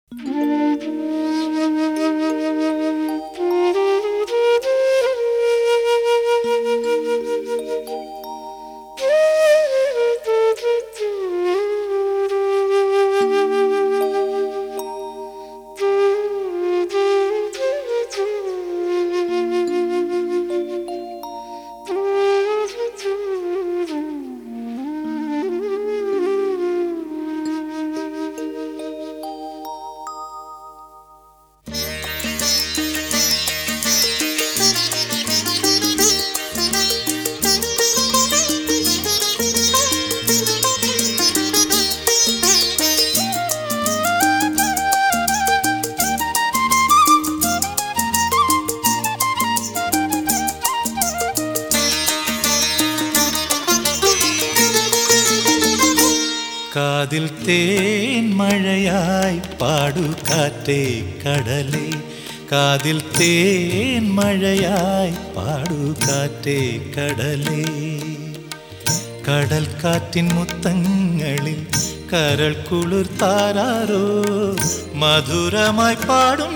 കാതിൽ തേൻ മഴയായി പാടു കാറ്റേ കടലേ കാതിൽ തേൻ മഴയായി പാടു കാറ്റേ കടലേ കടൽ കാറ്റിൻ മുത്തങ്ങളിൽ കരൾ കുളിർത്താരോ മധുരമായി പാടും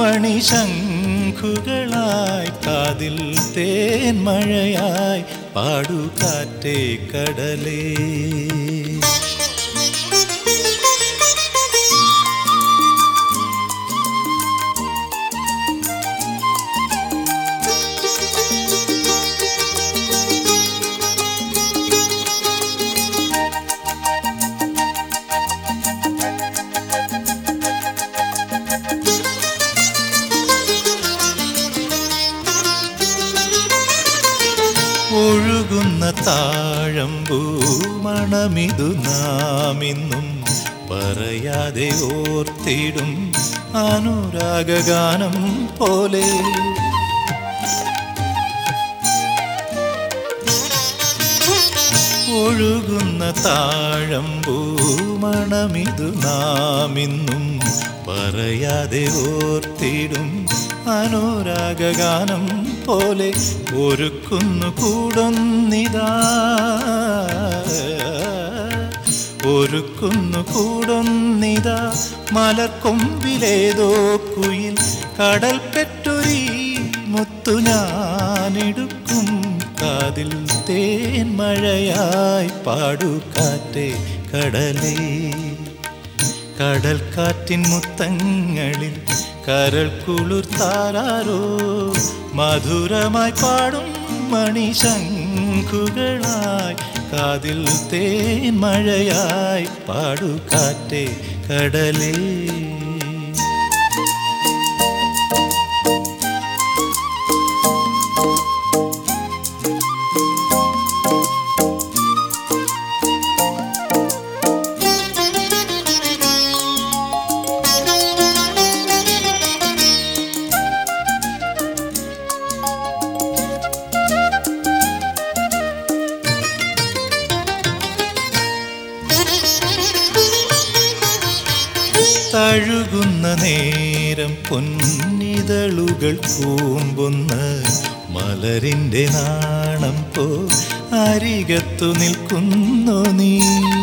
മണിശംഖുകളായി കാതിൽ തേൻ മഴയായി പാടു കാറ്റേ കടലേ ഒഴുകുന്ന താഴമ്പൂ മണമിതു നാമിന്നും പറയാതെ ഓർത്തിടും അനുരാഗഗാനം പോലെ ഒഴുകുന്ന താഴമ്പൂ മണമിതു നാമിന്നും പറയാതെ ഓർത്തിടും അനുരാഗഗാനം പോലെ ഒരുക്കുന്നു കൂടൊന്നിതാ ഒരുക്കുന്നു കൂടൊന്നിതാ മലക്കൊമ്പിലേതോ കുയിൽ കടൽ പെറ്റൊരീ മുത്തു ഞാനെടുക്കും കാതിൽ തേൻ മഴയായി പാടു കാറ്റേ കടലേ കടൽ കാറ്റിൻ മുത്തങ്ങളിൽ കരൾ കുളിർത്താരോ മധുരമായി പാടും മണിശംഖുകളായി കാതിൽ തേൻ മഴയായി പാടു കാറ്റേ കടലേ തഴുകുന്ന നേരം പൊന്നിതളുകൾ കൂമ്പുന്ന മലരിൻ്റെ നാണം പോ അരികത്തു നിൽക്കുന്നു നീ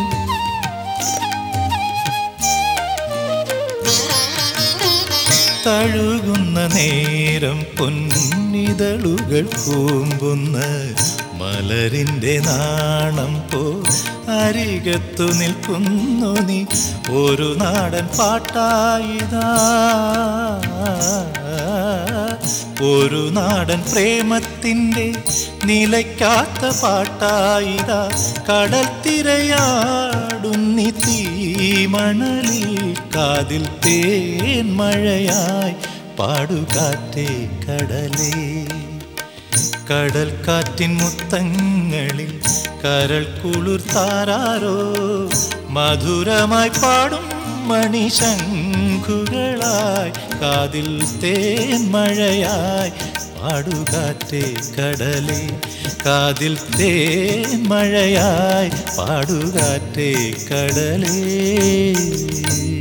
തഴുകുന്ന നേരം പൊന്നിതളുകൾ കൂമ്പുന്ന മലരിൻ്റെ നാണം പോ അരികത്തു നിൽക്കുന്നു നീ ഒരു നാടൻ പാട്ടായിതാ ഒരു നാടൻ പ്രേമത്തിൻ്റെ നിലയ്ക്കാത്ത പാട്ടായിതാ കടൽ തിരയാടുന്നി തീമണലിൽ കാതിൽ തേൻ മഴയായി പാടുകാറ്റേ കടലേ കടൽ കാറ്റിൻ മുത്തങ്ങളിൽ കരൾ കുളിർത്താരോ മധുരമായി പാടും മണിശംഖുകളായി കാതിൽ തേൻ മഴയായി പാടുകാറ്റേ കടലേ കാതിൽ തേൻ മഴയായി പാടുകാറ്റേ കടലേ